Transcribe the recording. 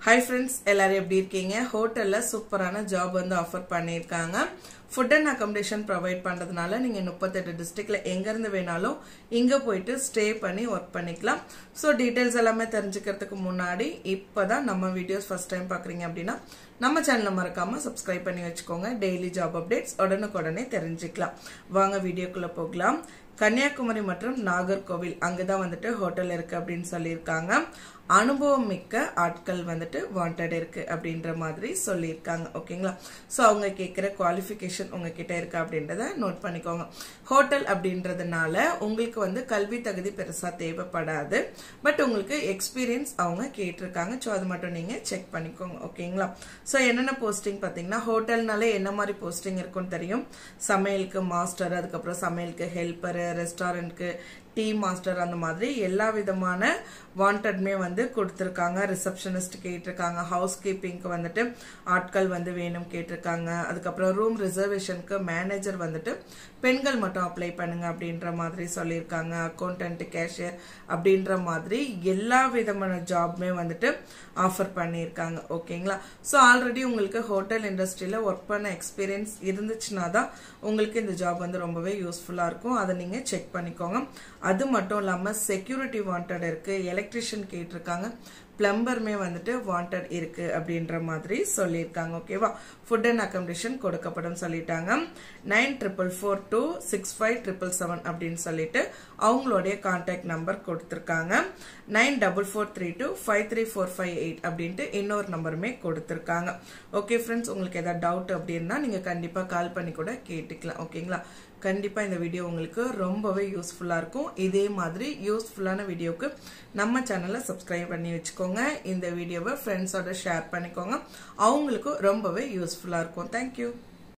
hi friends எல்லாரும் எப்படி இருக்கீங்க ஹோட்டல்ல சூப்பரான ஜாப் வந்து ஆஃபர் பண்ணியிருக்காங்க ஃபுட் அண்ட் அகாமடேஷன் ப்ரொவைட் பண்றதுனால நீங்க முப்பத்தெட்டு டிஸ்ட்ரிக்ட்ல எங்க இருந்து வேணாலும் இங்க போயிட்டு ஸ்டே பண்ணி ஒர்க் பண்ணிக்கலாம் ஸோ டீடைல்ஸ் எல்லாமே தெரிஞ்சுக்கிறதுக்கு முன்னாடி இப்பதான் நம்ம வீடியோஸ் ஃபர்ஸ்ட் டைம் பாக்குறீங்க அப்படின்னா நம்ம சேனலை மறக்காம சப்ஸ்கிரைப் பண்ணி வச்சுக்கோங்க டெய்லி ஜாப் அப்டேட்ஸ் உடனுக்குடனே தெரிஞ்சுக்கலாம் வாங்க வீடியோக்குள்ள போகலாம் கன்னியாகுமரி மற்றும் நாகர்கோவில் அங்கதான் வந்துட்டு ஹோட்டல் இருக்கு அப்படின்னு சொல்லியிருக்காங்க அனுபவம் மிக்க ஆட்கள் வந்துட்டு வாண்டட் இருக்கு அப்படின்ற மாதிரி சொல்லியிருக்காங்க ஓகேங்களா ஸோ அவங்க கேட்குற குவாலிஃபிகேஷன் உங்ககிட்ட இருக்கு அப்படின்றத நோட் பண்ணிக்கோங்க ஹோட்டல் அப்படின்றதுனால உங்களுக்கு வந்து கல்வி தகுதி பெருசா தேவைப்படாது பட் உங்களுக்கு எக்ஸ்பீரியன்ஸ் அவங்க கேட்டிருக்காங்க ஸோ அது மட்டும் நீங்க செக் பண்ணிக்கோங்க ஓகேங்களா ஸோ என்னென்ன போஸ்டிங் பார்த்தீங்கன்னா ஹோட்டல்னாலே என்ன மாதிரி போஸ்டிங் இருக்கும்னு தெரியும் சமையலுக்கு மாஸ்டர் அதுக்கப்புறம் சமையலுக்கு ஹெல்ப்பரு ரெஸ்டாரண்ட்க்கு டீ மாஸ்டர் அந்த மாதிரி எல்லா விதமான வாண்டட்மே வந்து கொடுத்துருக்காங்க ரிசப்ஷனிஸ்ட் கேட்டிருக்காங்க ஹவுஸ் கீப்பிங்க்கு வந்துட்டு ஆட்கள் வந்து வேணும் கேட்டிருக்காங்க அதுக்கப்புறம் ரூம் ரிசர்வேஷனுக்கு மேனேஜர் வந்துட்டு பெண்கள் மட்டும் அப்ளை பண்ணுங்க அப்படின்ற மாதிரி சொல்லியிருக்காங்க அக்கௌண்டன்ட் கேஷியர் அப்படின்ற மாதிரி எல்லா விதமான ஜாப்மே வந்துட்டு ஆஃபர் பண்ணியிருக்காங்க ஓகேங்களா ஸோ ஆல்ரெடி உங்களுக்கு ஹோட்டல் இண்டஸ்ட்ரியில் ஒர்க் பண்ண எக்ஸ்பீரியன்ஸ் இருந்துச்சுன்னா தான் உங்களுக்கு இந்த ஜாப் வந்து ரொம்பவே யூஸ்ஃபுல்லாக இருக்கும் அதை நீங்கள் செக் பண்ணிக்கோங்க அது மட்டும் இல்லாமல் செக்யூரிட்டி வாண்டட் இருக்கு எலக்ட்ரிஷியன் கேட்டிருக்காங்க பிளம்பருமே வந்துட்டு வாண்டட் இருக்கு அப்படின்ற மாதிரி சொல்லியிருக்காங்க ஓகேவா ஃபுட் அண்ட் அக்கமடேஷன் கொடுக்கப்படும் சொல்லிட்டாங்க nine triple four two six five triple seven அப்படின்னு சொல்லிட்டு அவங்களுடைய கான்டாக்ட் நம்பர் கொடுத்துருக்காங்க nine double four three two five three four five eight அப்படின்ட்டு இன்னொரு நம்பருமே கொடுத்துருக்காங்க ஓகே ஃப்ரெண்ட்ஸ் உங்களுக்கு ஏதாவது டவுட் அப்படின்னா நீங்கள் கண்டிப்பாக கால் பண்ணி கூட கேட்டுக்கலாம் ஓகேங்களா கண்டிப்பாக இந்த வீடியோ உங்களுக்கு ரொம்பவே யூஸ்ஃபுல்லாக இருக்கும் இதே மாதிரி யூஸ்ஃபுல்லான வீடியோக்கு நம்ம சேனலை சப்ஸ்கிரைப் பண்ணி வச்சுக்கோங்க இந்த வீடியோவை ஃப்ரெண்ட்ஸோட ஷேர் பண்ணிக்கோங்க அவங்களுக்கும் ரொம்பவே யூஸ்ஃபுல்லாக இருக்கும் தேங்க்யூ